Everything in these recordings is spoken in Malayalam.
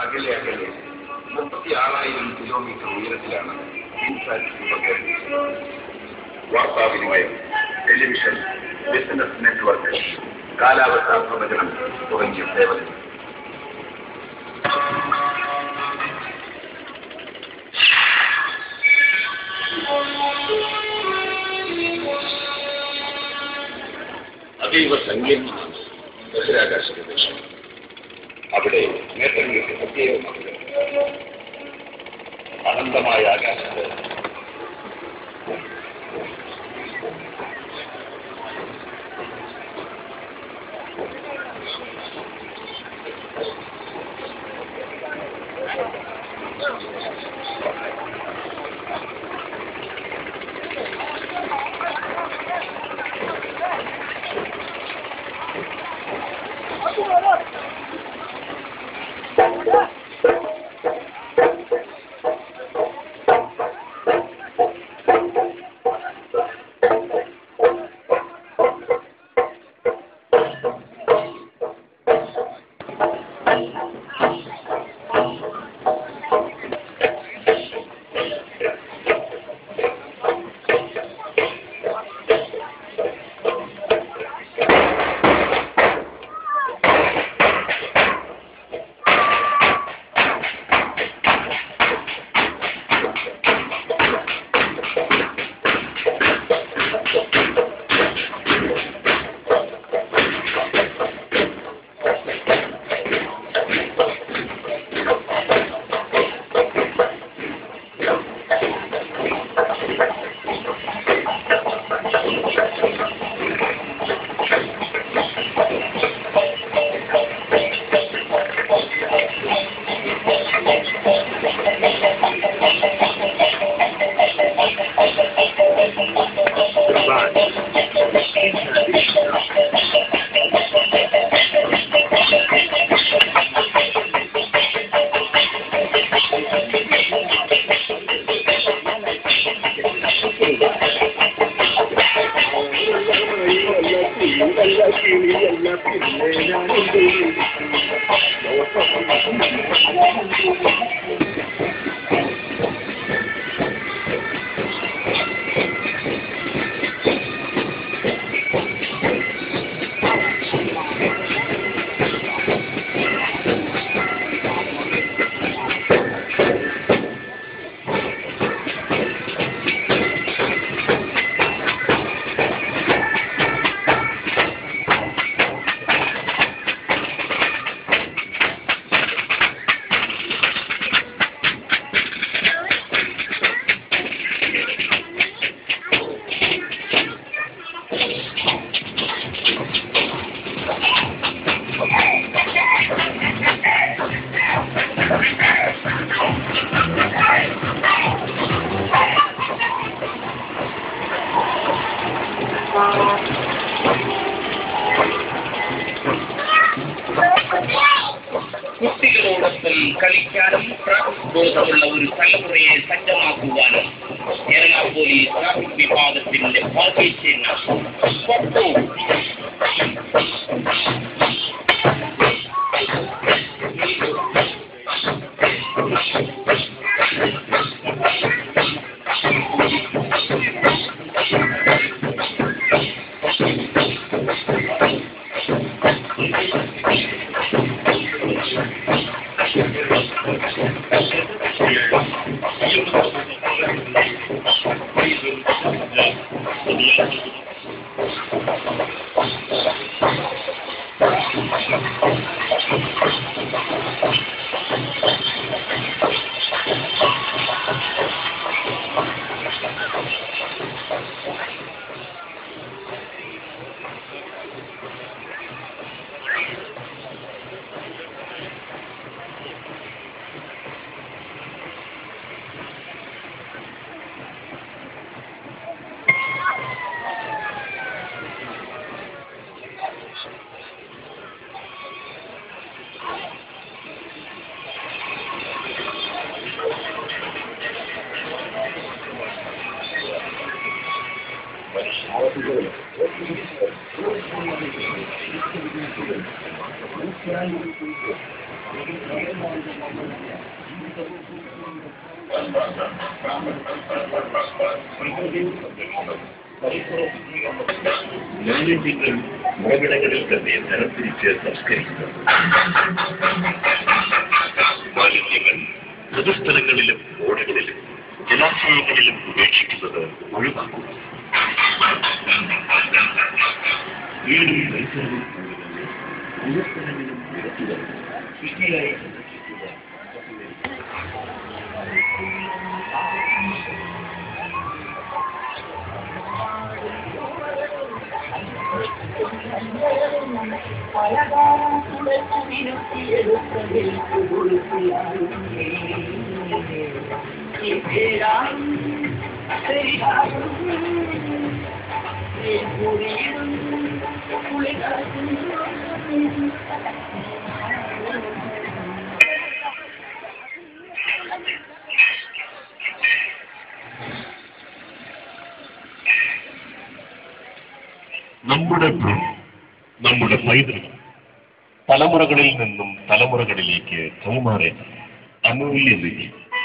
അകലെ അകലെ മുപ്പത്തി ആറായിരം കിലോമീറ്റർ ഉയരത്തിലാണ് ഇൻസാറ്റ് രൂപകൽപ്പിച്ചത് വാർത്താവിനിമയം ടെലിവിഷൻ ബിസിനസ് നെറ്റ്വർക്ക് കാലാവസ്ഥാ പ്രവചനം തുടങ്ങിയ സേവനങ്ങൾ അതീവ സങ്കീർണമാണ് ബഹിരാകാശ പ്രദേശം അവിടെ നേട്ടങ്ങൾക്ക് പ്രത്യേകമാക്കുക അനന്തമായ ആകാശത്ത് കുട്ടികളോടൊപ്പം കളിക്കാനും ട്രാഫിക് ബോധമുള്ള ഒരു തലമുറയെ സജ്ജമാക്കുവാനും കേരള പോലീസ് ട്രാഫിക് വിഭാഗത്തിന്റെ ഭാഗ്യചിഹ്നം പട്ടു മാലിന്യങ്ങൾ ഉറവിടങ്ങളിൽ തന്നെ തരംതിരിച്ച് സംസ്കരിക്കുക മാലിന്യങ്ങൾ പൊതുസ്ഥലങ്ങളിലും ഓടകളിലും ജലാശയങ്ങളിലും ഉപേക്ഷിക്കുന്നത് ഒഴിവാക്കുക വീടും പരിസരവും കൂടുതലും പൊതുസ്ഥലങ്ങളിലും നിരത്തുക ശുചിയായി സംരക്ഷിക്കുക നമ്മുടെ ഭൂമി നമ്മുടെ പൈതൃകം തലമുറകളിൽ നിന്നും തലമുറകളിലേക്ക് കൈമാറിയ അമൂല്യ നിധി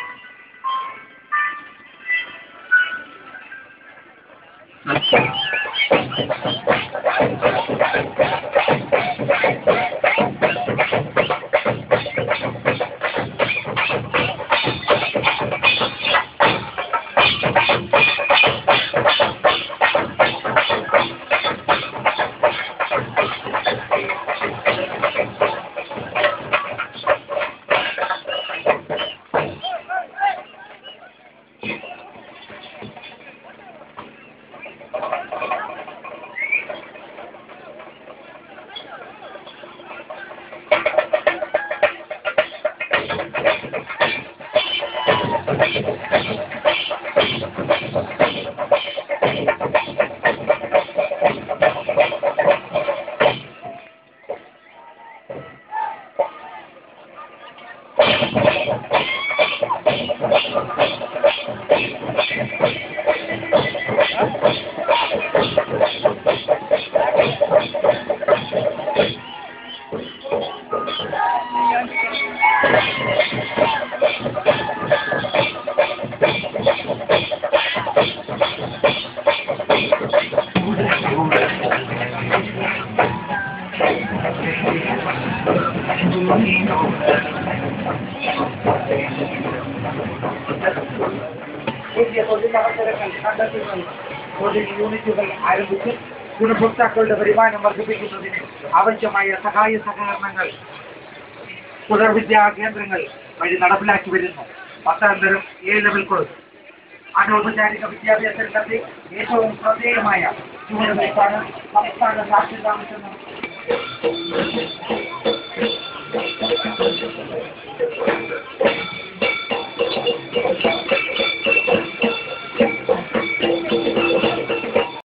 പുതിയ തൊഴിലവസരങ്ങൾ കണ്ടെത്തുന്നതിന് തൊഴിൽ യൂണിറ്റുകൾ ആരംഭിച്ച് ഗുണഭോക്താക്കളുടെ വരുമാനം വർദ്ധിപ്പിക്കുന്നതിന് ആവശ്യമായ സഹായ സഹകരണങ്ങൾ തുടർവിദ്യാ കേന്ദ്രങ്ങൾ വഴി നടപ്പിലാക്കി വരുന്നു പത്താന്തരം എ ലെവൽ കോഴ്സ് അനൗപചാരിക വിദ്യാഭ്യാസ രംഗത്തെ ഏറ്റവും ശ്രദ്ധേയമായ ചുവടുവയ്പ്പാണ് സംസ്ഥാന സാക്ഷരതാ മിഷൻ നടത്തുന്നത്.